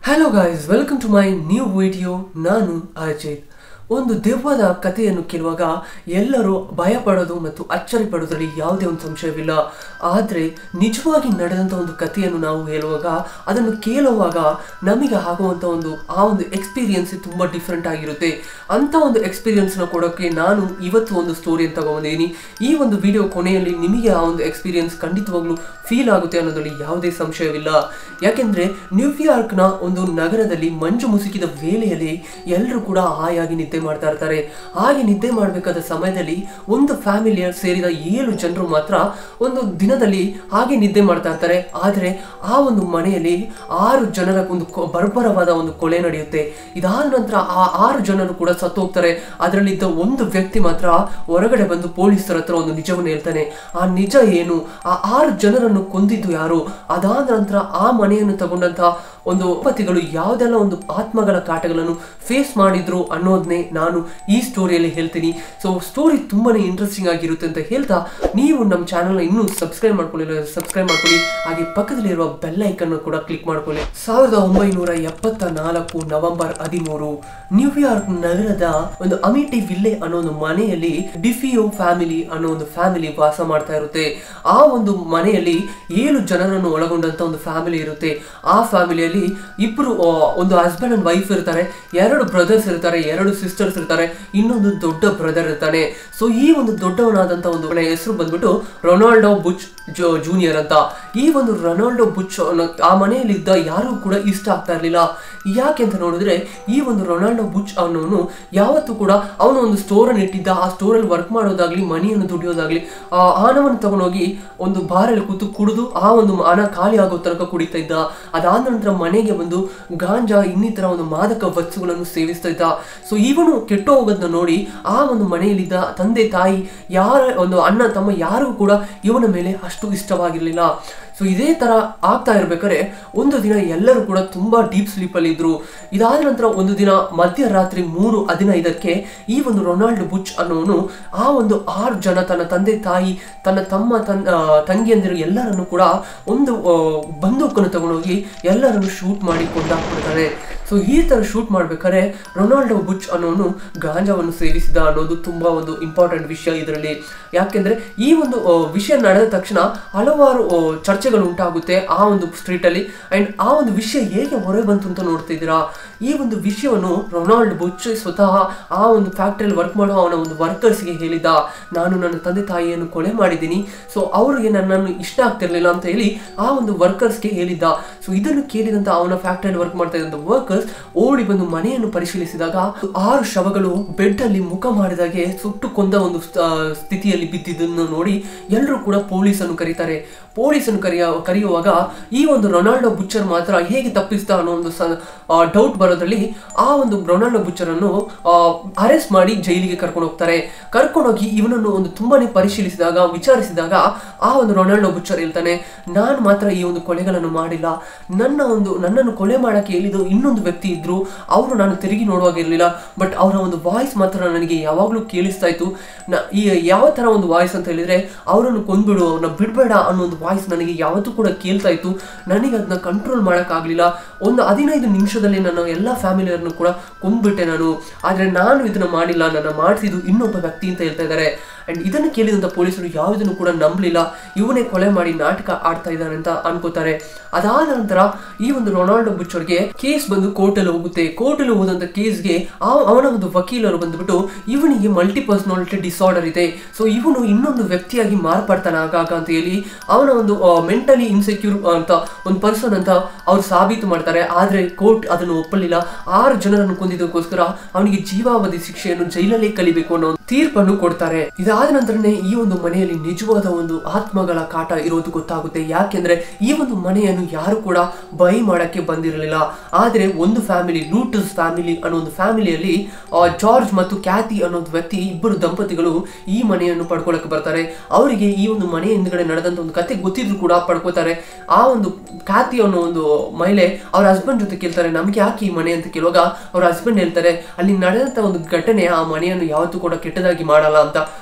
hello guys welcome to my new video ನಾನು ಅಜಿತ್ ಒಂದು ದೆವ್ವದ ಕಥೆಯನ್ನು ಕೇಳುವಾಗ ಎಲ್ಲರೂ ಭಯ ಪಡೋದು ಮತ್ತು ಅಚ್ಚರಿ ಪಡೋದ್ರಲ್ಲಿ ಯಾವುದೇ ಒಂದು ಸಂಶಯವಿಲ್ಲ ಆದರೆ ನಿಜವಾಗಿ ನಡೆದಂಥ ಒಂದು ಕಥೆಯನ್ನು ನಾವು ಹೇಳುವಾಗ ಅದನ್ನು ಕೇಳುವಾಗ ನಮಗೆ ಆಗುವಂಥ ಒಂದು ಆ ಒಂದು ಎಕ್ಸ್ಪೀರಿಯನ್ಸ್ ತುಂಬ ಡಿಫ್ರೆಂಟ್ ಆಗಿರುತ್ತೆ ಅಂಥ ಒಂದು ಎಕ್ಸ್ಪೀರಿಯನ್ಸ್ನ ಕೊಡೋಕ್ಕೆ ನಾನು ಇವತ್ತು ಒಂದು ಸ್ಟೋರಿಯನ್ನು ತಗೊಂಡಿದ್ದೀನಿ ಈ ಒಂದು ವಿಡಿಯೋ ಕೊನೆಯಲ್ಲಿ ನಿಮಗೆ ಆ ಒಂದು ಎಕ್ಸ್ಪೀರಿಯನ್ಸ್ ಖಂಡಿತವಾಗ್ಲೂ ಫೀಲ್ ಆಗುತ್ತೆ ಅನ್ನೋದ್ರಲ್ಲಿ ಯಾವುದೇ ಸಂಶಯವಿಲ್ಲ ಯಾಕೆಂದರೆ ನ್ಯೂಯಾರ್ಕ್ನ ಒಂದು ನಗರದಲ್ಲಿ ಮಂಜು ಮುಸುಕಿದ ವೇಳೆಯಲ್ಲಿ ಎಲ್ಲರೂ ಕೂಡ ಹಾಯಾಗಿ ನಿದ್ದೆ ಮಾಡ್ತಾ ಇರ್ತಾರೆ ಹಾಗೆ ನಿದ್ದೆ ಮಾಡಬೇಕಾದ ಸಮಯದಲ್ಲಿ ಒಂದು ಫ್ಯಾಮಿಲಿಯ ಸೇರಿದ ಏಳು ಜನರು ಮಾತ್ರ ಒಂದು ದಿನದಲ್ಲಿ ಹಾಗೆ ನಿದ್ದೆ ಮಾಡ್ತಾ ಇರ್ತಾರೆ ಆದರೆ ಆ ಒಂದು ಮನೆಯಲ್ಲಿ ಆರು ಜನರ ಒಂದು ಕೊ- ಬರ್ಬರವಾದ ಒಂದು ಕೊಲೆ ನಡೆಯುತ್ತೆ ಇದಾದ ನಂತರ ಆ ಆರು ಜನರು ಕೂಡ ಸತ್ತು ಹೋಗ್ತಾರೆ ಅದರಲ್ಲಿದ್ದ ಒಂದು ವ್ಯಕ್ತಿ ಮಾತ್ರ ಹೊರಗಡೆ ಬಂದು ಪೊಲೀಸರ ಹತ್ರ ಒಂದು ನಿಜವನ್ನು ಹೇಳ್ತಾನೆ ಆ ನಿಜ ಏನು ಆ ಆರು ಜನರನ್ನು ಕೊಂದಿದ್ದು ಯಾರು ಅದಾದ ನಂತರ ಆ ಮನೆಯನ್ನು ತಗೊಂಡಂತ ಒಂದು ಪತಿಗಳು ಯಾವುದೆಲ್ಲ ಒಂದು ಆತ್ಮಗಳ ಕಾಟಗಳನ್ನು ಫೇಸ್ ಮಾಡಿದ್ರು ಅನ್ನೋದನ್ನೇ ನಾನು ಈ ಸ್ಟೋರಿಯಲ್ಲಿ ಹೇಳ್ತೀನಿ ಸೊ ಸ್ಟೋರಿ ತುಂಬಾನೇ ಇಂಟ್ರೆಸ್ಟಿಂಗ್ ಆಗಿರುತ್ತೆ ಅಂತ ಹೇಳ್ತಾ ನೀವು ನಮ್ಮ ಚಾನಲ್ನ ಇನ್ನೂ ಸಬ್ಸ್ಕ್ರೈಬ್ ಮಾಡ್ಕೊಳ್ಳಿ ಸಬ್ಸ್ಕ್ರೈಬ್ ಮಾಡ್ಕೊಳ್ಳಿ ಹಾಗೆ ಪಕ್ಕದಲ್ಲಿರುವ ಬೆಲ್ ಐಕನ್ ಕೂಡ ಕ್ಲಿಕ್ ಮಾಡ್ಕೊಳ್ಳಿ ಸಾವಿರದ ಒಂಬೈನೂರ ಎಪ್ಪತ್ತ ನಾಲ್ಕು ನವೆಂಬರ್ ಹದಿಮೂರು ನ್ಯೂಯಾರ್ಕ್ ನಗರದ ಒಂದು ಅಮಿಟಿ ವಿಲ್ಲೆ ಅನ್ನೋ ಒಂದು ಮನೆಯಲ್ಲಿ ಡಿಫಿಯೋ ಫ್ಯಾಮಿಲಿ ಅನ್ನೋ ಒಂದು ಫ್ಯಾಮಿಲಿ ವಾಸ ಮಾಡ್ತಾ ಇರುತ್ತೆ ಆ ಒಂದು ಮನೆಯಲ್ಲಿ ಏಳು ಜನರನ್ನು ಒಳಗೊಂಡಂತ ಒಂದು ಫ್ಯಾಮಿಲಿ ಇರುತ್ತೆ ಆ ಫ್ಯಾಮಿಲಿಯಲ್ಲಿ ಇಬ್ರು ಆ, ಒಂದು ಹಸ್ಬೆಂಡ್ ಅಂಡ್ ವೈಫ್ ಇರ್ತಾರೆ ಎರಡು ಬ್ರದರ್ಸ್ ಇರ್ತಾರೆ ಎರಡು ಸಿಸ್ಟರ್ಸ್ ಇರ್ತಾರೆ ಇನ್ನೊಂದು ದೊಡ್ಡ ಬ್ರದರ್ ಇರ್ತಾನೆ ಸೊ ಈ ಒಂದು ದೊಡ್ಡವನಾದಂತ ಒಂದು ಅವನ ಹೆಸರು ಬಂದ್ಬಿಟ್ಟು ರೊನಾಲ್ಡೋ ಬುಚ್ ಜೋ ಜೂನಿಯರ್ ಅಂತ ಈ ಒಂದು ರೊನಾಲ್ಡೋ ಬುಚ್ ಅನ್ನೋ- ಆ ಮನೆಯಲ್ಲಿದ್ದ ಯಾರಿಗೂ ಕೂಡ ಇಷ್ಟ ಆಗ್ತಾ ಇರಲಿಲ್ಲ ಯಾಕೆ ಅಂತ ನೋಡಿದ್ರೆ ಈ ಒಂದು ರೊನಾಲ್ಡೋ ಬುಚ್ ಅನ್ನೋನು ಯಾವತ್ತೂ ಕೂಡ ಅವನು ಒಂದು ಸ್ಟೋರನ್ನು ಇಟ್ಟಿದ್ದ ಆ ಸ್ಟೋರಲ್ಲಿ ವರ್ಕ್ ಮಾಡೋದಾಗ್ಲಿ ಮನಿಯನ್ನು ದುಡಿಯೋದಾಗ್ಲಿ ಆ ಹಣವನ್ನು ತಗೊಂಡೋಗಿ ಒಂದು ಬಾರಲ್ಲಿ ಕೂತು ಕುಡಿದು ಆ ಒಂದು ಹಣ ಖಾಲಿ ಆಗೋ ತನಕ ಕುಡಿತಾ ಇದ್ದ ಅದಾದ ನಂತರ ಮನೆಗೆ ಬಂದು ಗಾಂಜಾ ಇನ್ನಿತರ ಒಂದು ಮಾದಕ ವಸ್ತುಗಳನ್ನು ಸೇವಿಸ್ತಾ ಇದ್ದ ಸೊ ಇವನು ಕೆಟ್ಟು ಹೋಗೋದನ್ನ ನೋಡಿ ಆ ಒಂದು ಮನೆಯಲ್ಲಿದ್ದ ತಂದೆ ತಾಯಿ ಯಾರ ಒಂದು ಅಣ್ಣ ತಮ್ಮ ಯಾರಿಗೂ ಕೂಡ ಇವನ ಮೇಲೆ ಅಷ್ಟು ಇಷ್ಟವಾಗಿರಲಿಲ್ಲ ಸೊ ಇದೇ ತರ ಆಗ್ತಾ ಇರ್ಬೇಕಾದ್ರೆ ಒಂದು ದಿನ ಎಲ್ಲರೂ ಕೂಡ ತುಂಬಾ ಡೀಪ್ ಸ್ಲೀಪ್ ಅಲ್ಲಿ ಇದ್ರು ಇದಾದ ನಂತರ ಒಂದು ದಿನ ಮಧ್ಯರಾತ್ರಿ ಮೂರು ಹದಿನೈದಕ್ಕೆ ಈ ಒಂದು ರೊನಾಲ್ಡ್ ಬುಚ್ ಅನ್ನೋನು ಆ ಒಂದು ಆರು ಜನ ತನ್ನ ತಂದೆ ತಾಯಿ ತನ್ನ ತಮ್ಮ ತನ್ನ ಆ, ತಂಗಿಯಂದಿರು ಎಲ್ಲರನ್ನು ಕೂಡ ಒಂದು ಆ, ಬಂದೂಕನ್ನು ತಗೊಂಡೋಗಿ ಎಲ್ಲರನ್ನು ಶೂಟ್ ಮಾಡಿ ಕೊಂದಾಕ್ಬಿಡ್ತಾರೆ ಸೊ ಈ ತರ ಶೂಟ್ ಮಾಡ್ಬೇಕಾದ್ರೆ ರೊನಾಲ್ಡೋ ಬುಚ್ ಅನ್ನೋನು ಗಾಂಜಾವನ್ನು ಸೇವಿಸಿದ ಅನ್ನೋದು ತುಂಬಾ ಒಂದು ಇಂಪಾರ್ಟೆಂಟ್ ವಿಷಯ ಇದರಲ್ಲಿ ಯಾಕೆಂದ್ರೆ ಈ ಒಂದು ಆ, ವಿಷಯ ನಡೆದ ತಕ್ಷಣ ಹಲವಾರು ಆ, ಚರ್ಚೆಗಳು ಉಂಟಾಗುತ್ತೆ ಆ ಒಂದು ಸ್ಟ್ರೀಟ್ ಅಲ್ಲಿ ಅಂಡ್ ಆ ಒಂದು ವಿಷಯ ಹೇಗೆ ಹೊರಗೆ ಬಂತು ಅಂತ ನೋಡ್ತಾ ಇದ್ದೀರಾ ಈ ಒಂದು ವಿಷಯವನ್ನು ರೊನಾಲ್ಡ್ ಬುಚ್ ಸ್ವತಃ ಆ ಒಂದು ಫ್ಯಾಕ್ಟ್ರಿಯಲ್ಲಿ ವರ್ಕ್ ಮಾಡೋ ಅವನ ಒಂದು ವರ್ಕರ್ಸ್ಗೆ ಹೇಳಿದ ನಾನು ನನ್ನ ತಂದೆ ತಾಯಿಯನ್ನು ಕೊಲೆ ಮಾಡಿದ್ದೀನಿ ಸೊ ಅವರಿಗೆ ನನ್ನನ್ನು ಇಷ್ಟ ಆಗ್ತಿರ್ಲಿಲ್ಲ ಅಂತ ಹೇಳಿ ಆ ಒಂದು ವರ್ಕರ್ಸ್ಗೆ ಹೇಳಿದ್ದ ಸೊ ಇದನ್ನು ಕೇಳಿದಂತ ಅವನ ಫ್ಯಾಕ್ಟ್ರಿಯಲ್ಲಿ ವರ್ಕ್ ಮಾಡ್ತಾ ಇದ್ದಂತ ವರ್ಕರ್ಸ್ ಓಡಿ ಬಂದು ಮನೆಯನ್ನು ಪರಿಶೀಲಿಸಿದಾಗ ಆರು ಶವಗಳು ಬೆಡ್ ಅಲ್ಲಿ ಮುಖ ಮಾಡಿದಾಗೆ ಸುಟ್ಟು ಕೊಂದ ಒಂದು ಸ್ಥ- ಸ್ಥಿತಿಯಲ್ಲಿ ಬಿದ್ದಿದ್ದನ್ನು ನೋಡಿ ಎಲ್ಲರೂ ಕೂಡ ಪೊಲೀಸನ್ನು ಕರೀತಾರೆ ಪೊಲೀಸನ್ನು ಕರೆಯ ಕರೆಯುವಾಗ ಈ ಒಂದು ರೊನಾಲ್ಡೋ ಬುಚ್ಚರ್ ಮಾತ್ರ ಹೇಗೆ ತಪ್ಪಿಸ್ತಾ ಅನ್ನೋ ಒಂದು ಡೌಟ್ ಬರೋದ್ರಲ್ಲಿ ಆ ಒಂದು ರೊನಾಲ್ಡೋ ಬುಚ್ಚರ್ ಅನ್ನು ಅರೆಸ್ಟ್ ಮಾಡಿ ಜೈಲಿಗೆ ಕರ್ಕೊಂಡು ಹೋಗ್ತಾರೆ ಕರ್ಕೊಂಡೋಗಿ ಇವನನ್ನು ಒಂದು ತುಂಬಾನೇ ಪರಿಶೀಲಿಸಿದಾಗ ವಿಚಾರಿಸಿದಾಗ ಆ ಒಂದು ರೊನಾಲ್ಡೋ ಬುಚ್ಚರ್ ಹೇಳ್ತಾನೆ ನಾನು ಮಾತ್ರ ಈ ಒಂದು ಕೊಲೆಗಳನ್ನು ಮಾಡಿಲ್ಲ ನನ್ನ ಒಂದು ನನ್ನನ್ನು ಕೊಲೆ ಮಾಡಕ್ಕೆ ಹೇಳಿದ್ದು ಇನ್ನೊಂದು ವ್ಯಕ್ತಿ ಇದ್ರು ಅವರು ನಾನು ತಿರುಗಿ ನೋಡುವಾಗಿರ್ಲಿಲ್ಲ ಬಟ್ ಅವರ ಒಂದು ವಾಯ್ಸ್ ಮಾತ್ರ ನನಗೆ ಯಾವಾಗಲೂ ಕೇಳಿಸ್ತಾ ಇತ್ತು ನ- ಈ ಯಾವ ತರ ಒಂದು ವಾಯ್ಸ್ ಅಂತ ಹೇಳಿದ್ರೆ ಅವರನ್ನು ಕೊಂದ್ಬಿಡು ಅವ್ರನ್ನ ಬಿಡ್ಬೇಡ ಅನ್ನೋ ಒಂದು ವಾಯ್ಸ್ ನನಗೆ ಯಾವತ್ತೂ ಕೂಡ ಕೇಳ್ತಾ ಇತ್ತು ನನಗೆ ಅದನ್ನ ಕಂಟ್ರೋಲ್ ಮಾಡೋಕ್ಕಾಗಲಿಲ್ಲ ಒಂದು ಹದಿನೈದು ನಿಮಿಷದಲ್ಲಿ ನನ್ನ ಎಲ್ಲ ಫ್ಯಾಮಿಲಿಯರನ್ನು ಕೂಡ ಕೊಂದ್ಬಿಟ್ಟೆ ನಾನು ಆದರೆ ನಾನು ಇದನ್ನ ಮಾಡಿಲ್ಲ ನನ್ನ ಮಾಡಿಸಿದ್ದು ಇನ್ನೊಬ್ಬ ವ್ಯಕ್ತಿ ಅಂತ ಹೇಳ್ತಾ ಇದ್ದಾರೆ ಅಂಡ್ ಇದನ್ನು ಕೇಳಿದಂತ ಪೊಲೀಸರು ಯಾವುದನ್ನು ಕೂಡ ನಂಬಲಿಲ್ಲ ಇವನೇ ಕೊಲೆ ಮಾಡಿ ನಾಟಕ ಆಡ್ತಾ ಇದ್ದಾನೆ ಅಂತ ಅನ್ಕೋತಾರೆ ಅದಾದ ನಂತರ ಈ ಒಂದು ರೊನಾಲ್ಡೋ ಬುಚ್ಚರ್ಗೆ ಕೇಸ್ ಬಂದು ಕೋರ್ಟಲ್ಲಿ ಹೋಗುತ್ತೆ ಕೋರ್ಟಲ್ಲಿ ಹೋದಂತ ಕೇಸ್ಗೆ ಅವನ ಒಂದು ವಕೀಲರು ಬಂದ್ಬಿಟ್ಟು ಇವನಿಗೆ ಮಲ್ಟಿ ಪರ್ಸನಾಲಿಟಿ ಡಿಸಾರ್ಡರ್ ಇದೆ ಸೊ ಇವನು ಇನ್ನೊಂದು ವ್ಯಕ್ತಿಯಾಗಿ ಮಾರ್ಪಡ್ತಾನೆ ಆಗಾಗ ಅಂತ ಹೇಳಿ ಅವನ ಒಂದು ಮೆಂಟಲಿ ಇನ್ಸೆಕ್ಯೂರ್ ಅಂತ ಒಂದು ಪರ್ಸನ್ ಅಂತ ಅವ್ರು ಸಾಬೀತು ಮಾಡ್ತಾರೆ ಆದ್ರೆ ಕೋರ್ಟ್ ಅದನ್ನು ಒಪ್ಪಲಿಲ್ಲ ಆರು ಜನರನ್ನು ಕೊಂದಿದ್ದಕ್ಕೋಸ್ಕರ ಅವನಿಗೆ ಜೀವಾವಧಿ ಶಿಕ್ಷೆಯನ್ನು ಜೈಲಲ್ಲೇ ಕಲಿಬೇಕು ಅನ್ನೋ ಒಂದು ತೀರ್ಪನ್ನು ಕೊಡ್ತಾರೆ ಇದಾದ ನಂತರನೇ ಈ ಒಂದು ಮನೆಯಲ್ಲಿ ನಿಜವಾದ ಒಂದು ಆತ್ಮಗಳ ಕಾಟ ಇರೋದು ಗೊತ್ತಾಗುತ್ತೆ ಯಾಕೆಂದ್ರೆ ಈ ಒಂದು ಮನೆಯನ್ನು ಯಾರು ಕೂಡ ಬೈ ಮಾಡಕ್ಕೆ ಬಂದಿರಲಿಲ್ಲ ಆದ್ರೆ ಒಂದು ಫ್ಯಾಮಿಲಿ ಲೂಟಸ್ ಫ್ಯಾಮಿಲಿ ಅನ್ನೋ ಒಂದು ಫ್ಯಾಮಿಲಿಯಲ್ಲಿ ಜಾರ್ಜ್ ಮತ್ತು ಕ್ಯಾತಿ ಅನ್ನೋ ಒಂದು ವ್ಯಕ್ತಿ ಇಬ್ಬರು ದಂಪತಿಗಳು ಈ ಮನೆಯನ್ನು ಪಡ್ಕೊಳಕ್ಕೆ ಬರ್ತಾರೆ ಅವರಿಗೆ ಈ ಒಂದು ಮನೆ ಹಿಂದ್ಗಡೆ ನಡೆದಂತ ಒಂದು ಕತೆ ಗೊತ್ತಿದ್ರು ಕೂಡ ಪಡ್ಕೋತಾರೆ ಆ ಒಂದು ಕ್ಯಾತಿ ಅನ್ನೋ ಒಂದು ಮಹಿಳೆ ಅವ್ರ ಹಸ್ಬೆಂಡ್ ಜೊತೆ ಕೇಳ್ತಾರೆ ನಮ್ಗೆ ಯಾಕೆ ಈ ಮನೆ ಅಂತ ಕೇಳುವಾಗ ಅವ್ರ ಹಸ್ಬೆಂಡ್ ಹೇಳ್ತಾರೆ ಅಲ್ಲಿ ನಡೆದಂತ ಒಂದು ಘಟನೆ ಆ ಮನೆಯನ್ನು ಯಾವತ್ತೂ ಕೂಡ ಕೆಟ್ಟದಾಗಿ ಮಾಡಲ್ಲ ಅಂತ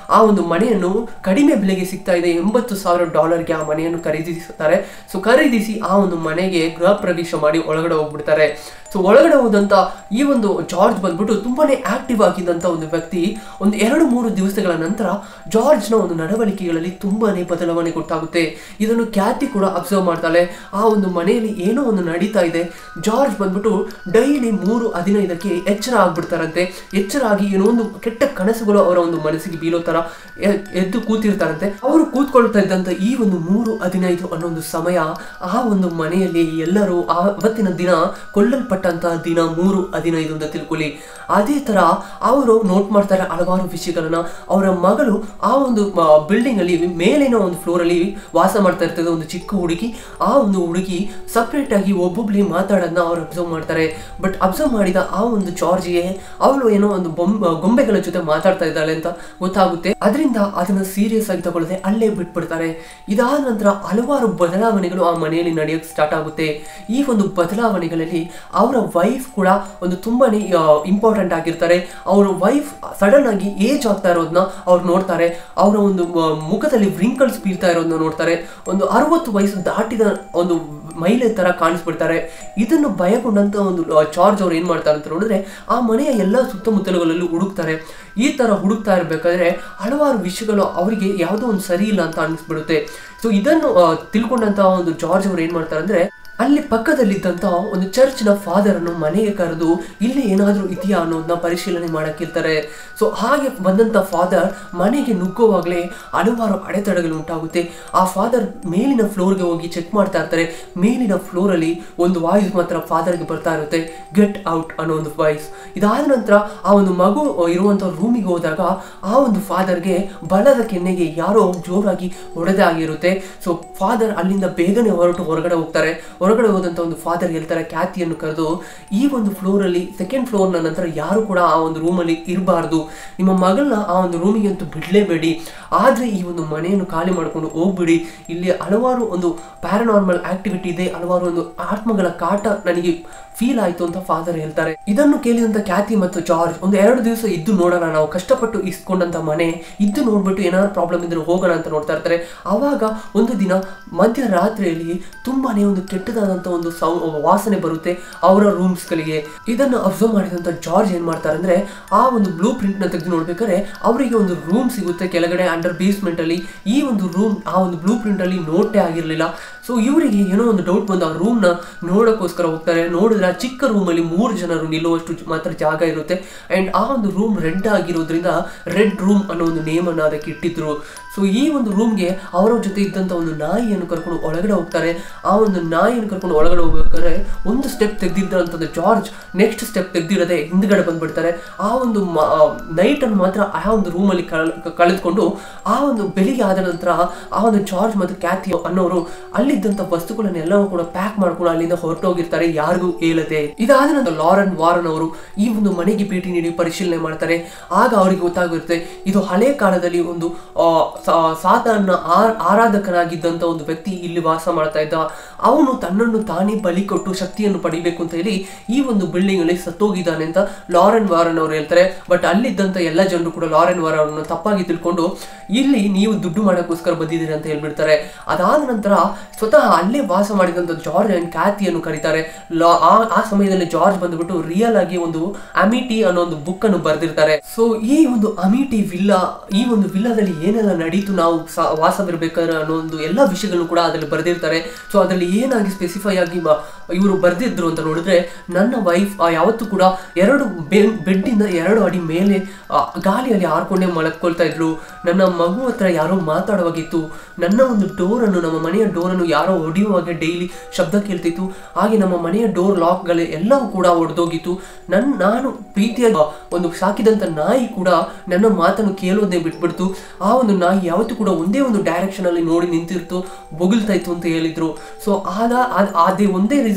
ಆ ಒಂದು ಮನೆಯನ್ನು ಕಡಿಮೆ ಬೆಲೆಗೆ ಸಿಗ್ತಾ ಇದೆ ಎಂಬತ್ತು ಸಾವಿರ ಡಾಲರ್ಗೆ ಆ ಮನೆಯನ್ನು ಖರೀದಿಸುತ್ತಾರೆ ಸೊ ಖರೀದಿಸಿ ಆ ಒಂದು ಮನೆಗೆ ಗೃಹ ಪ್ರವೇಶ ಮಾಡಿ ಒಳಗಡೆ ಹೋಗ್ಬಿಡ್ತಾರೆ ಸೊ ಒಳಗಡೆ ಹೋದಂತ ಈ ಒಂದು ಜಾರ್ಜ್ ಬಂದ್ಬಿಟ್ಟು ತುಂಬಾನೇ ಆಕ್ಟಿವ್ ಆಗಿದ್ದಂತ ಒಂದು ವ್ಯಕ್ತಿ ಒಂದು ಎರಡು ಮೂರು ದಿವಸಗಳ ನಂತರ ಜಾರ್ಜ್ನ ಒಂದು ನಡವಳಿಕೆಗಳಲ್ಲಿ ತುಂಬಾನೇ ಬದಲಾವಣೆ ಗೊತ್ತಾಗುತ್ತೆ ಇದನ್ನು ಕ್ಯಾತಿ ಕೂಡ ಅಬ್ಸರ್ವ್ ಮಾಡ್ತಾಳೆ ಆ ಒಂದು ಮನೆಯಲ್ಲಿ ಏನೋ ಒಂದು ನಡೀತಾ ಇದೆ ಜಾರ್ಜ್ ಬಂದ್ಬಿಟ್ಟು ಡೈಲಿ ಮೂರು ಹದಿನೈದಕ್ಕೆ ಎಚ್ಚರ ಆಗ್ಬಿಡ್ತಾರಂತೆ ಎಚ್ಚರ ಆಗಿ ಏನೋ ಒಂದು ಕೆಟ್ಟ ಕನಸುಗಳು ಅವರ ಒಂದು ಮನಸ್ಸಿಗೆ ಬೀಳೋ ತರ ಎ- ಎದ್ದು ಕೂತಿರ್ತಾರಂತೆ ಅವರು ಕೂತ್ಕೊಳ್ತಾ ಇದ್ದಂತ ಈ ಒಂದು ಮೂರು ಹದಿನೈದು ಅನ್ನೋ ಒಂದು ಸಮಯ ಆ ಒಂದು ಮನೆಯಲ್ಲಿ ಎಲ್ಲರೂ ಆ ಅವತ್ತಿನ ದಿನ ಕೊಲ್ಲಲ್ಪಟ್ಟಂತಹ ದಿನ ಮೂರು ಹದಿನೈದು ಅಂತ ತಿಳ್ಕೊಳ್ಳಿ ಅದೇ ತರ ಅವರು ನೋಟ್ ಮಾಡ್ತಾರೆ ಹಲವಾರು ವಿಷಯಗಳನ್ನ ಅವರ ಮಗಳು ಆ ಒಂದು ಬಿಲ್ಡಿಂಗ್ ಅಲ್ಲಿ ಮೇಲಿನ ಒಂದು ಫ್ಲೋರ್ ಅಲ್ಲಿ ವಾಸ ಮಾಡ್ತಾ ಇರ್ತದೆ ಒಂದು ಚಿಕ್ಕ ಹುಡುಗಿ ಆ ಒಂದು ಹುಡುಗಿ ಸಪ್ರೇಟ್ ಆಗಿ ಒಬ್ಬೊಬ್ಳಿ ಮಾತಾಡೋದನ್ನ ಅವ್ರು ಅಬ್ಸರ್ವ್ ಮಾಡ್ತಾರೆ ಬಟ್ ಅಬ್ಸರ್ವ್ ಮಾಡಿದ ಆ ಒಂದು ಜಾರ್ಜ್ಗೆ ಅವಳು ಏನೋ ಒಂದು ಬೊಂಬ್ ಗೊಂಬೆಗಳ ಜೊತೆ ಮಾತಾಡ್ತಾ ಇದ್ದಾಳೆ ಅಂತ ಗೊತ್ತಾಗುತ್ತೆ ಅದರಿಂದ ಅದನ್ನ ಸೀರಿಯಸ್ ಆಗಿ ತಗೊಳ್ಳದೆ ಅಲ್ಲೇ ಬಿಟ್ಬಿಡ್ತಾರೆ ಇದಾದ ನಂತರ ಹಲವಾರು ಬದಲಾವಣೆಗಳು ಆ ಮನೆಯಲ್ಲಿ ನಡೆಯೋಕೆ ಸ್ಟಾರ್ಟ್ ಆಗುತ್ತೆ ಈ ಒಂದು ಬದಲಾವಣೆಗಳಲ್ಲಿ ಅವರ ವೈಫ್ ಕೂಡ ಒಂದು ತುಂಬಾನೇ ಇಂಪಾರ್ಟೆಂಟ್ ಆಗಿರ್ತಾರೆ ಅವರ ವೈಫ್ ಸಡನ್ ಆಗಿ ಏಜ್ ಆಗ್ತಾ ಇರೋದನ್ನ ಅವ್ರು ನೋಡ್ತಾರೆ ಅವರ ಒಂದು ಮ- ಮುಖದಲ್ಲಿ ವ್ರಿಂಕಲ್ಸ್ ಬೀಳ್ತಾ ಇರೋದನ್ನ ನೋಡ್ತಾರೆ ಒಂದು ಅರವತ್ತು ವಯಸ್ಸು ದಾಟಿದ ಒಂದು ಮಹಿಳೆ ತರ ಕಾಣಿಸ್ಬಿಡ್ತಾರೆ ಇದನ್ನು ಭಯಗೊಂಡಂತ ಒಂದು ಚಾರ್ಜ್ ಅವ್ರು ಏನ್ ಮಾಡ್ತಾರೆ ಅಂತ ನೋಡಿದ್ರೆ ಆ ಮನೆಯ ಎಲ್ಲ ಸುತ್ತಮುತ್ತಲುಗಳಲ್ಲೂ ಹುಡುಕ್ತಾರೆ ಈ ತರ ಹುಡುಕ್ತಾ ಇರ್ಬೇಕಾದ್ರೆ ಹಲವಾರು ವಿಷಯಗಳು ಅವರಿಗೆ ಯಾವುದೋ ಒಂದು ಸರಿ ಇಲ್ಲ ಅಂತ ಅನಿಸ್ಬಿಡುತ್ತೆ ಸೊ ಇದನ್ನು ಆ, ತಿಳ್ಕೊಂಡಂತ ಒಂದು ಜಾರ್ಜ್ ಅವ್ರು ಏನ್ ಮಾಡ್ತಾರೆ ಅಂದ್ರೆ ಅಲ್ಲಿ ಪಕ್ಕದಲ್ಲಿದ್ದಂತ ಒಂದು ಚರ್ಚ್ನ ಫಾದರ್ ಅನ್ನು ಮನೆಗೆ ಕರೆದು ಇಲ್ಲಿ ಏನಾದರೂ ಇದೆಯಾ ಅನ್ನೋದನ್ನ ಪರಿಶೀಲನೆ ಮಾಡಕ್ ಇರ್ತಾರೆ ಸೊ ಹಾಗೆ ಬಂದಂತ ಫಾದರ್ ಮನೆಗೆ ನುಗ್ಗುವಾಗಲೇ ಹಲವಾರು ಅಡೆತಡೆಗಳು ಉಂಟಾಗುತ್ತೆ ಆ ಫಾದರ್ ಮೇಲಿನ ಫ್ಲೋರ್ಗೆ ಹೋಗಿ ಚೆಕ್ ಮಾಡ್ತಾ ಇರ್ತಾರೆ ಮೇಲಿನ ಫ್ಲೋರ್ ಅಲ್ಲಿ ಒಂದು ವಾಯ್ಸ್ ಮಾತ್ರ ಫಾದರ್ಗೆ ಬರ್ತಾ ಇರುತ್ತೆ ಗೆಟ್ ಔಟ್ ಅನ್ನೋ ಒಂದು ವಾಯ್ಸ್ ಇದಾದ ನಂತರ ಆ ಒಂದು ಮಗು ಇರುವಂತ ರೂಮಿಗೆ ಹೋದಾಗ ಆ ಒಂದು ಫಾದರ್ಗೆ ಬಲದ ಕೆನ್ನೆಗೆ ಯಾರೋ ಜೋರಾಗಿ ಹೊಡೆದಾಗಿರುತ್ತೆ ಸೊ ಫಾದರ್ ಅಲ್ಲಿಂದ ಬೇಗನೆ ಹೊರಟು ಹೊರಗಡೆ ಹೋಗ್ತಾರೆ ಹೊರಗಡೆ ಹೋದಂತ ಒಂದು ಫಾದರ್ ಹೇಳ್ತಾರೆ ಖ್ಯಾತಿಯನ್ನು ಕರೆದು ಈ ಒಂದು ಫ್ಲೋರ್ ಅಲ್ಲಿ ಸೆಕೆಂಡ್ ಫ್ಲೋರ್ ನ ನಂತರ ಯಾರು ಕೂಡ ಆ ಒಂದು ರೂಮ್ ಅಲ್ಲಿ ಇರಬಾರ್ದು ನಿಮ್ಮ ಮಗಳನ್ನ ಆ ಒಂದು ರೂಮಿಗೆ ಅಂತೂ ಬಿಡ್ಲೇಬೇಡಿ ಆದ್ರೆ ಈ ಒಂದು ಮನೆಯನ್ನು ಖಾಲಿ ಮಾಡ್ಕೊಂಡು ಹೋಗ್ಬಿಡಿ ಇಲ್ಲಿ ಹಲವಾರು ಒಂದು ಪ್ಯಾರನಾರ್ಮಲ್ ಆಕ್ಟಿವಿಟಿ ಇದೆ ಹಲವಾರು ಒಂದು ಆತ್ಮಗಳ ಕಾಟ ನನಗೆ ಫೀಲ್ ಆಯ್ತು ಅಂತ ಫಾದರ್ ಹೇಳ್ತಾರೆ ಇದನ್ನು ಕೇಳಿದಂತ ಖ್ಯಾತಿ ಮತ್ತು ಜಾರ್ಜ್ ಒಂದು ಎರಡು ದಿವಸ ಇದ್ದು ನೋಡೋಣ ನಾವು ಕಷ್ಟಪಟ್ಟು ಇಸ್ಕೊಂಡಂತ ಮನೆ ಇದ್ದು ನೋಡ್ಬಿಟ್ಟು ಏನಾದ್ರು ಪ್ರಾಬ್ಲಮ್ ಇದ್ರೆ ಹೋಗೋಣ ಅಂತ ನೋಡ್ತಾ ಇರ್ತಾರೆ ಆವಾಗ ಒಂದು ದಿನ ಮಧ್ಯರಾತ್ರಿಯಲ್ಲಿ ತುಂಬಾನೇ ಒಂದು ಕೆಟ್ಟದಾದಂತ ಒಂದು ಸೌ ವಾಸನೆ ಬರುತ್ತೆ ಅವರ ರೂಮ್ಸ್ಗಳಿಗೆ ಇದನ್ನು ಅಬ್ಸರ್ವ್ ಮಾಡಿದಂತ ಜಾರ್ಜ್ ಏನ್ ಮಾಡ್ತಾರೆ ಅಂದ್ರೆ ಆ ಒಂದು ಬ್ಲೂ ಪ್ರಿಂಟ್ ನ ತೆಗೆದು ನೋಡ್ಬೇಕಾದ್ರೆ ಅವರಿಗೆ ಒಂದು ರೂಮ್ ಸಿಗುತ್ತೆ ಕೆಳಗಡೆ ಅಂಡರ್ ಬೇಸ್ಮೆಂಟ್ ಅಲ್ಲಿ ಈ ಒಂದು ರೂಮ್ ಆ ಒಂದು ಬ್ಲೂ ಪ್ರಿಂಟ್ ಅಲ್ಲಿ ನೋಟೇ ಆಗಿರ್ಲಿಲ್ಲ ಸೊ ಇವರಿಗೆ ಏನೋ ಒಂದು ಡೌಟ್ ಬಂದು ಆ ರೂಮ್ ನ ನೋಡೋಕ್ಕೋಸ್ಕರ ಹೋಗ್ತಾರೆ ನೋಡಿದ್ರೆ ಆ ಚಿಕ್ಕ ರೂಮ್ ಅಲ್ಲಿ ಮೂರು ಜನರು ನಿಲ್ಲುವಷ್ಟು ಜ- ಮಾತ್ರ ಜಾಗ ಇರುತ್ತೆ ಅಂಡ್ ಆ ಒಂದು ರೂಮ್ ರೆಡ್ ಆಗಿರೋದ್ರಿಂದ ರೆಡ್ ರೂಮ್ ಅನ್ನೋ ಒಂದು ನೇಮ್ ಅನ್ನ ಅದಕ್ಕೆ ಇಟ್ಟಿದ್ರು ಸೊ ಈ ಒಂದು ರೂಮ್ಗೆ ಅವರ ಜೊತೆ ಇದ್ದಂತ ಒಂದು ನಾಯಿಯನ್ನು ಕರ್ಕೊಂಡು ಒಳಗಡೆ ಹೋಗ್ತಾರೆ ಆ ಒಂದು ನಾಯಿಯನ್ನು ಕರ್ಕೊಂಡು ಒಳಗಡೆ ಹೋಗ್ಬೇಕಾದ್ರೆ ಒಂದು ಸ್ಟೆಪ್ ತೆಗೆದಿದ್ದಂಥದ್ದು ಜಾರ್ಜ್ ನೆಕ್ಸ್ಟ್ ಸ್ಟೆಪ್ ತೆಗ್ದಿರದೆ ಹಿಂದ್ಗಡೆ ಬಂದ್ಬಿಡ್ತಾರೆ ಆ ಒಂದು ನೈಟ್ ಅನ್ನು ಮಾತ್ರ ಆ ಒಂದು ರೂಮಲ್ಲಿ ಕಳೆದುಕೊಂಡು ಆ ಒಂದು ಬೆಳಿಗ್ಗೆ ಆದ ನಂತರ ಆ ಒಂದು ಜಾರ್ಜ್ ಮತ್ತು ಕ್ಯಾಥಿ ಅನ್ನೋರು ಅಲ್ಲಿದ್ದಂಥ ವಸ್ತುಗಳನ್ನೆಲ್ಲವೂ ಕೂಡ ಪ್ಯಾಕ್ ಮಾಡ್ಕೊಂಡು ಅಲ್ಲಿಂದ ಹೊರಟೋಗಿರ್ತಾರೆ ಯಾರಿಗೂ ಹೇಳದೆ ಇದಾದ ನಂತರ ಲಾರನ್ ವಾರನ್ ಅವರು ಈ ಒಂದು ಮನೆಗೆ ಭೇಟಿ ನೀಡಿ ಪರಿಶೀಲನೆ ಮಾಡ್ತಾರೆ ಆಗ ಅವರಿಗೆ ಗೊತ್ತಾಗಿರುತ್ತೆ ಇದು ಹಳೆ ಕಾಲದಲ್ಲಿ ಒಂದು ಆ, ಸಾ- ಸಾತಾನ್ನ ಆ- ಆರಾಧಕನಾಗಿದ್ದಂತ ಒಂದು ವ್ಯಕ್ತಿ ಇಲ್ಲಿ ವಾಸ ಮಾಡ್ತಾ ಇದ್ದ ಅವನು ತನ್ನನ್ನು ತಾನೇ ಬಲಿ ಕೊಟ್ಟು ಶಕ್ತಿಯನ್ನು ಪಡಿಬೇಕು ಅಂತ ಹೇಳಿ ಈ ಒಂದು ಬಿಲ್ಡಿಂಗ್ ಅಲ್ಲಿ ಸತ್ತೋಗಿದ್ದಾನೆ ಅಂತ ಲಾರೆನ್ ವಾರನ್ ಅವರು ಹೇಳ್ತಾರೆ ಬಟ್ ಅಲ್ಲಿದ್ದಂತ ಎಲ್ಲ ಜನರು ಕೂಡ ಲಾರೆನ್ ವಾರನ್ ಅವರನ್ನು ತಪ್ಪಾಗಿ ತಿಳ್ಕೊಂಡು ಇಲ್ಲಿ ನೀವು ದುಡ್ಡು ಮಾಡೋಕ್ಕೋಸ್ಕರ ಬಂದಿದ್ದೀರಿ ಅಂತ ಹೇಳ್ಬಿಡ್ತಾರೆ ಅದಾದ ನಂತರ ಸ್ವತಃ ಅಲ್ಲೇ ವಾಸ ಮಾಡಿದಂತ ಜಾರ್ಜ್ ಅಂಡ್ ಕ್ಯಾತಿಯನ್ನು ಕರೀತಾರೆ ಲಾ ಆ ಆ ಸಮಯದಲ್ಲಿ ಜಾರ್ಜ್ ಬಂದ್ಬಿಟ್ಟು ರಿಯಲ್ ಆಗಿ ಒಂದು ಅಮಿಟಿ ಅನ್ನೋ ಒಂದು ಬುಕ್ ಅನ್ನು ಬರೆದಿರ್ತಾರೆ ಸೊ ಈ ಒಂದು ಅಮಿಟಿ ವಿಲ್ಲಾ ಈ ಒಂದು ವಿಲ್ಲಾದಲ್ಲಿ ಏನೆಲ್ಲ ನಡೀತು ನಾವು ಸ- ವಾಸವಿರ್ಬೇಕಾದ್ರೆ ಅನ್ನೋ ಒಂದು ಎಲ್ಲ ವಿಷಯಗಳನ್ನು ಕೂಡ ಅದರಲ್ಲಿ ಬರೆದಿರ್ತಾರೆ ಸೊ ಅದರಲ್ಲಿ ಏನಾಗಿ ಸ್ಪೆಸಿಫೈ ಆಗಿ ಇವರು ಬರೆದಿದ್ರು ಅಂತ ನೋಡಿದ್ರೆ ನನ್ನ ವೈಫ್ ಯಾವತ್ತೂ ಕೂಡ ಎರಡು ಬೆಡ್ ಇಂದ ಎರಡು ಅಡಿ ಮೇಲೆ ಆ, ಗಾಳಿಯಲ್ಲಿ ಹಾರ್ಕೊಂಡೇ ಮಲಕ್ಕೊಳ್ತಾ ಇದ್ರು ನನ್ನ ಮಗು ಹತ್ರ ಯಾರೋ ಮಾತಾಡುವಾಗಿತ್ತು ನನ್ನ ಒಂದು ಡೋರ್ ಅನ್ನು ನಮ್ಮ ಮನೆಯ ಡೋರ್ ಅನ್ನು ಯಾರೋ ಹೊಡೆಯುವಾಗ ಡೈಲಿ ಶಬ್ದ ಕೇಳ್ತಿತ್ತು ಹಾಗೆ ನಮ್ಮ ಮನೆಯ ಡೋರ್ ಲಾಕ್ಗಳು ಎಲ್ಲವೂ ಕೂಡ ಒಡೆದೋಗಿತ್ತು ನನ್ನ ನಾನು ಪ್ರೀತಿಯ ಒಂದು ಸಾಕಿದಂತ ನಾಯಿ ಕೂಡ ನನ್ನ ಮಾತನ್ನು ಕೇಳೋದನ್ನೇ ಬಿಟ್ಬಿಡ್ತು ಆ ಒಂದು ನಾಯಿ ಯಾವತ್ತೂ ಕೂಡ ಒಂದೇ ಒಂದು ಡೈರೆಕ್ಷನ್ ಅಲ್ಲಿ ನೋಡಿ ನಿಂತಿರ್ತು ಬೊಗಳ್ತಾ ಇತ್ತು ಅಂತ ಹೇಳಿದ್ರು ಸೊ ಆದ ಅದ್- ಅದೇ ಒಂದೇ ರೀಸನ್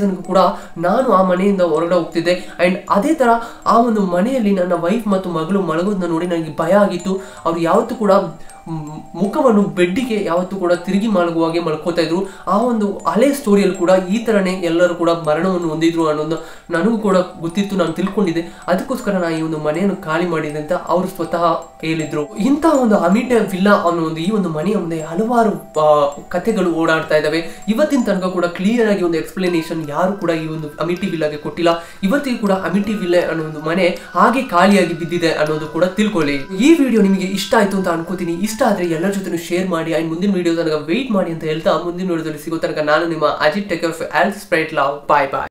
ರೀಸನ್ಗೂ ಕೂಡ ನಾನು ಆ ಮನೆಯಿಂದ ಹೊರಗಡೆ ಹೋಗ್ತಿದ್ದೆ ಅಂಡ್ ಅದೇ ತರ ಆ ಒಂದು ಮನೆಯಲ್ಲಿ ನನ್ನ ವೈಫ್ ಮತ್ತು ಮಗಳು ಮಲಗೋದನ್ನ ನೋಡಿ ನನಗೆ ಭಯ ಆಗಿತ್ತು ಅವ್ರು ಯಾವತ್ತೂ ಕೂಡ ಮ್, ಮುಖವನ್ನು ಬೆಡ್ಡಿಗೆ ಯಾವತ್ತೂ ಕೂಡ ತಿರುಗಿ ಮಲಗುವಾಗೆ ಮಲ್ಕೋತಾ ಇದ್ರು ಆ ಒಂದು ಹಳೆ ಸ್ಟೋರಿಯಲ್ಲಿ ಕೂಡ ಈ ತರನೇ ಎಲ್ಲರೂ ಕೂಡ ಮರಣವನ್ನು ಹೊಂದಿದ್ರು ಅನ್ನೋದು ನನಗೂ ಕೂಡ ಗೊತ್ತಿತ್ತು ನಾನು ತಿಳ್ಕೊಂಡಿದ್ದೆ ಅದಕ್ಕೋಸ್ಕರ ನಾನು ಈ ಒಂದು ಮನೆಯನ್ನು ಖಾಲಿ ಮಾಡಿದೆ ಅಂತ ಅವರು ಸ್ವತಃ ಹೇಳಿದ್ರು ಇಂಥ ಒಂದು ಅಮಿಟೆ ವಿಲ್ಲಾ ಅನ್ನೋ ಒಂದು ಈ ಒಂದು ಮನೆಯ ಮುಂದೆ ಹಲವಾರು ಆ, ಕಥೆಗಳು ಓಡಾಡ್ತಾ ಇದ್ದಾವೆ ಇವತ್ತಿನ ತನಕ ಕೂಡ ಕ್ಲಿಯರ್ ಆಗಿ ಒಂದು ಎಕ್ಸ್ಪ್ಲನೇಷನ್ ಯಾರು ಕೂಡ ಈ ಒಂದು ಅಮಿಟಿ ವಿಲ್ಲಾಗೆ ಕೊಟ್ಟಿಲ್ಲ ಇವತ್ತಿಗೂ ಕೂಡ ಅಮಿಟಿ ವಿಲ್ಲೆ ಅನ್ನೋ ಒಂದು ಮನೆ ಹಾಗೆ ಖಾಲಿಯಾಗಿ ಬಿದ್ದಿದೆ ಅನ್ನೋದು ಕೂಡ ತಿಳ್ಕೊಳ್ಳಿ ಈ ವಿಡಿಯೋ ನಿಮಗೆ ಇಷ್ಟ ಆಯ್ತು ಅಂತ ಅನ್ಕೋತೀನಿ ಇಷ್ಟ ಆದ್ರೆ ಎಲ್ಲರ ಜೊತೆ ಶೇರ್ ಮಾಡಿ ಅಂಡ್ ಮುಂದಿನ ವಿಡಿಯೋ ತನಕ ವೆಯ್ಟ್ ಮಾಡಿ ಅಂತ ಹೇಳ್ತಾ ಮುಂದಿನ ವಿಡಿಯೋದಲ್ಲಿ ಸಿಗೋ ತನಕ ನಾನು ನಿಮ್ಮ Ajith take off all Sprite love bye ಬಾಯ್